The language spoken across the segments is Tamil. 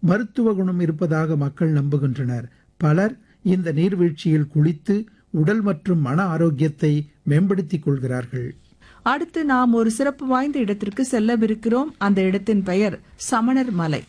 மருத்துவ குணம் இருப்பதாக மக்கள் நம்புகின்றனர் பலர் இந்த நீர்வீழ்ச்சியில் குளித்து உடல் மற்றும் மன ஆரோக்கியத்தை மேம்படுத்திக் கொள்கிறார்கள் அடுத்து நாம் ஒரு சிறப்பு வாய்ந்த இடத்திற்கு செல்லவிருக்கிறோம் அந்த இடத்தின் பெயர் சமணர் மலை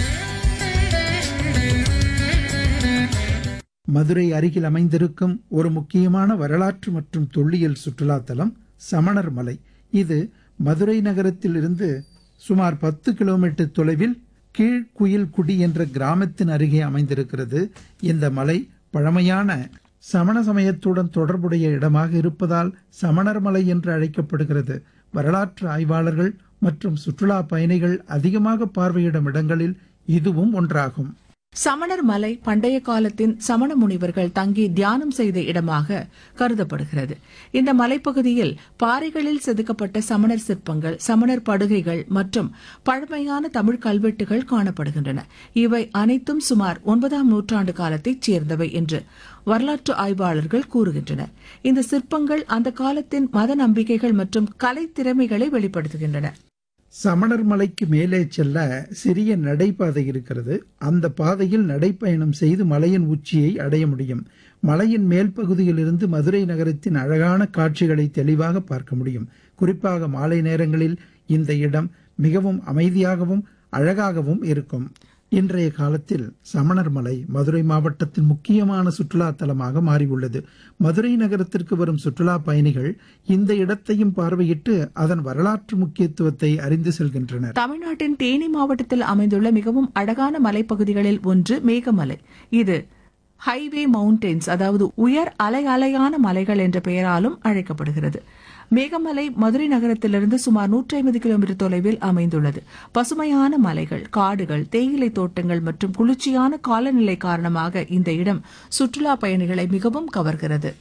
மதுரை அருகில் அமைந்திருக்கும் ஒரு முக்கியமான வரலாற்று மற்றும் தொல்லியல் சுற்றுலா தலம் சமணர் மலை இது மதுரை நகரத்தில் இருந்து சுமார் பத்து கிலோமீட்டர் தொலைவில் கீழ்குயில்குடி என்ற கிராமத்தின் அருகே அமைந்திருக்கிறது இந்த மலை பழமையான சமண சமயத்துடன் தொடர்புடைய இடமாக இருப்பதால் சமணர் மலை என்று அழைக்கப்படுகிறது வரலாற்று ஆய்வாளர்கள் மற்றும் சுற்றுலா பயணிகள் அதிகமாக பார்வையிடும் இடங்களில் இதுவும் ஒன்றாகும் சமணர் மலை பண்டைய காலத்தின் சமண முனிவர்கள் தங்கி தியானம் செய்த இடமாக கருதப்படுகிறது இந்த மலைப்பகுதியில் பாறைகளில் செதுக்கப்பட்ட சமணர் சிற்பங்கள் சமணர் படுகைகள் மற்றும் பழமையான தமிழ் கல்வெட்டுகள் காணப்படுகின்றன இவை அனைத்தும் சுமார் ஒன்பதாம் நூற்றாண்டு காலத்தைச் சேர்ந்தவை என்று வரலாற்று ஆய்வாளர்கள் கூறுகின்றனர் இந்த சிற்பங்கள் அந்த காலத்தின் மத நம்பிக்கைகள் மற்றும் கலை திறமைகளை வெளிப்படுத்துகின்றன சமணர் மலைக்கு மேலே செல்ல சிறிய நடைபாதை இருக்கிறது அந்த பாதையில் நடைப்பயணம் செய்து மலையின் உச்சியை அடைய முடியும் மலையின் மேல் பகுதியிலிருந்து மதுரை நகரத்தின் அழகான காட்சிகளை தெளிவாக பார்க்க முடியும் குறிப்பாக மாலை நேரங்களில் இந்த இடம் மிகவும் அமைதியாகவும் அழகாகவும் இருக்கும் இன்றைய காலத்தில் சமணர் மலை மதுரை மாவட்டத்தின் முக்கியமான சுற்றுலா தலமாக மாறியுள்ளது மதுரை நகரத்திற்கு வரும் சுற்றுலா பயணிகள் இந்த இடத்தையும் பார்வையிட்டு அதன் வரலாற்று முக்கியத்துவத்தை அறிந்து செல்கின்றனர் தமிழ்நாட்டின் தேனி மாவட்டத்தில் அமைந்துள்ள மிகவும் அழகான மலைப்பகுதிகளில் ஒன்று மேகமலை இது ஹைவே மவுண்டன்ஸ் அதாவது உயர் அலை அலையான மலைகள் என்ற பெயராலும் அழைக்கப்படுகிறது மேகமலை மதுரை நகரத்திலிருந்து சுமார் நூற்றி ஐம்பது கிலோமீட்டர் தொலைவில் அமைந்துள்ளது பசுமையான மலைகள் காடுகள் தேயிலை தோட்டங்கள் மற்றும் குளிர்ச்சியான காலநிலை காரணமாக இந்த இடம் சுற்றுலா பயணிகளை மிகவும் கவர்கிறது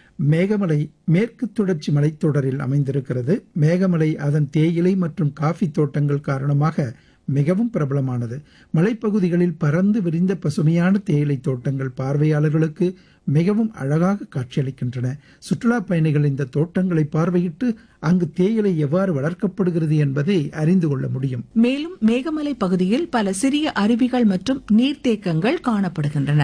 மேகமலை மேற்கு தொடர்ச்சி மலைத்தொடரில் அமைந்திருக்கிறது மேகமலை அதன் தேயிலை மற்றும் காஃபி தோட்டங்கள் காரணமாக மிகவும் பிரபலமானது மலைப்பகுதிகளில் பறந்து விரிந்த பசுமையான தேயிலை தோட்டங்கள் பார்வையாளர்களுக்கு மிகவும் அழகாக காட்சியளிக்கின்றன சுற்றுலா பயணிகள் இந்த தோட்டங்களை பார்வையிட்டு அங்கு தேயிலை எவ்வாறு வளர்க்கப்படுகிறது என்பதை அறிந்து கொள்ள முடியும் மேலும் மேகமலை பகுதியில் பல சிறிய அருவிகள் மற்றும் நீர்த்தேக்கங்கள் காணப்படுகின்றன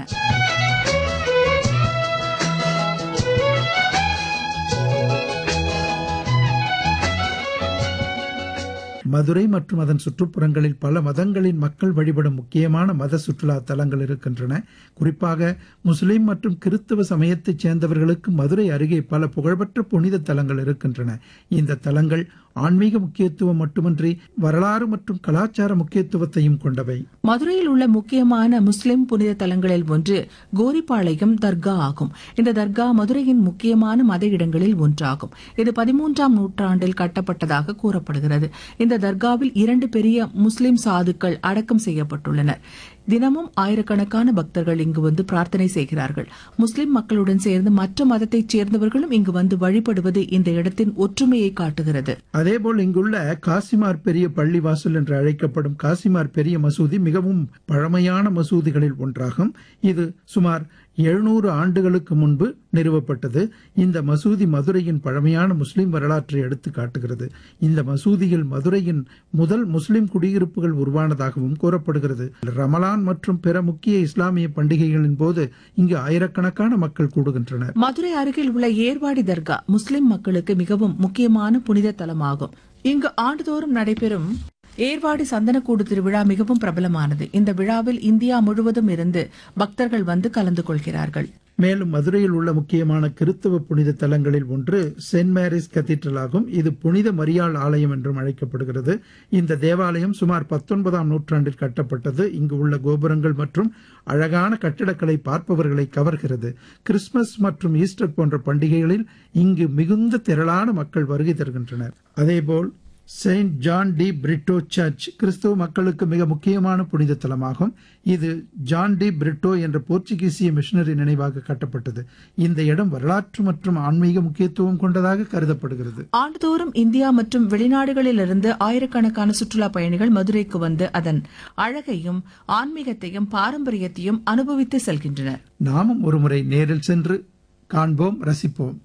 மதுரை மற்றும் அதன் சுற்றுப்புறங்களில் பல மதங்களின் மக்கள் வழிபடும் முக்கியமான மத சுற்றுலா தலங்கள் இருக்கின்றன குறிப்பாக முஸ்லிம் மற்றும் கிறிஸ்தவ சமயத்தைச் சேர்ந்தவர்களுக்கு மதுரை அருகே பல புகழ்பெற்ற புனித தலங்கள் இருக்கின்றன இந்த தலங்கள் ஆன்மீக முக்கியத்துவம் மட்டுமின்றி வரலாறு மற்றும் கலாச்சார முக்கியத்துவத்தையும் கொண்டவை மதுரையில் உள்ள முக்கியமான முஸ்லிம் புனித தலங்களில் ஒன்று கோரிப்பாளையம் தர்கா ஆகும் இந்த தர்கா மதுரையின் முக்கியமான மத இடங்களில் ஒன்றாகும் இது பதிமூன்றாம் நூற்றாண்டில் கட்டப்பட்டதாக கூறப்படுகிறது இந்த தர்காவில் இரண்டு பெரிய முஸ்லிம் சாதுக்கள் அடக்கம் செய்யப்பட்டுள்ளனர் தினமும் ஆயிரக்கணக்கான பக்தர்கள் இங்கு வந்து பிரார்த்தனை செய்கிறார்கள் முஸ்லிம் மக்களுடன் சேர்ந்து மற்ற மதத்தைச் சேர்ந்தவர்களும் இங்கு வந்து வழிபடுவது இந்த இடத்தின் ஒற்றுமையை காட்டுகிறது அதேபோல் இங்குள்ள காசிமார் பெரிய பள்ளிவாசல் என்று அழைக்கப்படும் காசிமார் பெரிய மசூதி மிகவும் பழமையான மசூதிகளில் ஒன்றாகும் இது சுமார் எழுநூறு ஆண்டுகளுக்கு முன்பு நிறுவப்பட்டது இந்த மசூதி மதுரையின் பழமையான முஸ்லிம் வரலாற்றை எடுத்து காட்டுகிறது இந்த மசூதியில் மதுரையின் முதல் முஸ்லிம் குடியிருப்புகள் உருவானதாகவும் கூறப்படுகிறது ரமலான் மற்றும் பிற முக்கிய இஸ்லாமிய பண்டிகைகளின் போது இங்கு ஆயிரக்கணக்கான மக்கள் கூடுகின்றனர் மதுரை அருகில் உள்ள ஏர்வாடி தர்கா முஸ்லிம் மக்களுக்கு மிகவும் முக்கியமான புனித தலமாகும் இங்கு ஆண்டுதோறும் நடைபெறும் ஏர்வாடி சந்தனக்கூடு திருவிழா மிகவும் பிரபலமானது இந்த விழாவில் இந்தியா முழுவதும் இருந்து பக்தர்கள் வந்து கலந்து கொள்கிறார்கள் மேலும் மதுரையில் உள்ள முக்கியமான கிறித்தவ புனித தலங்களில் ஒன்று செயின்ட் மேரிஸ் கத்தீட்ரல் ஆகும் இது புனித மரியாள் ஆலயம் என்றும் அழைக்கப்படுகிறது இந்த தேவாலயம் சுமார் பத்தொன்பதாம் நூற்றாண்டில் கட்டப்பட்டது இங்கு உள்ள கோபுரங்கள் மற்றும் அழகான கட்டிடக்கலை பார்ப்பவர்களை கவர்கிறது கிறிஸ்துமஸ் மற்றும் ஈஸ்டர் போன்ற பண்டிகைகளில் இங்கு மிகுந்த திரளான மக்கள் வருகை தருகின்றனர் அதேபோல் saint John de Britto church கிறிஸ்தவ மக்களுக்கு மிக முக்கியமான புனித தலமாகும் இது ஜான் டி பிரிட்டோ என்ற போர்ச்சுகீசிய மிஷனரி நினைவாக கட்டப்பட்டது இந்த இடம் வரலாற்று மற்றும் ஆன்மீக முக்கியத்துவம் கொண்டதாக கருதப்படுகிறது ஆண்டுதோறும் இந்தியா மற்றும் வெளிநாடுகளிலிருந்து ஆயிரக்கணக்கான சுற்றுலா பயணிகள் மதுரைக்கு வந்து அதன் அழகையும் ஆன்மீகத்தையும் பாரம்பரியத்தையும் அனுபவித்து செல்கின்றனர் நாமும் ஒருமுறை நேரில் சென்று காண்போம் ரசிப்போம்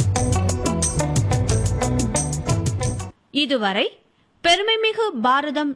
இதுவரை பெருமைமிகு பாரதம்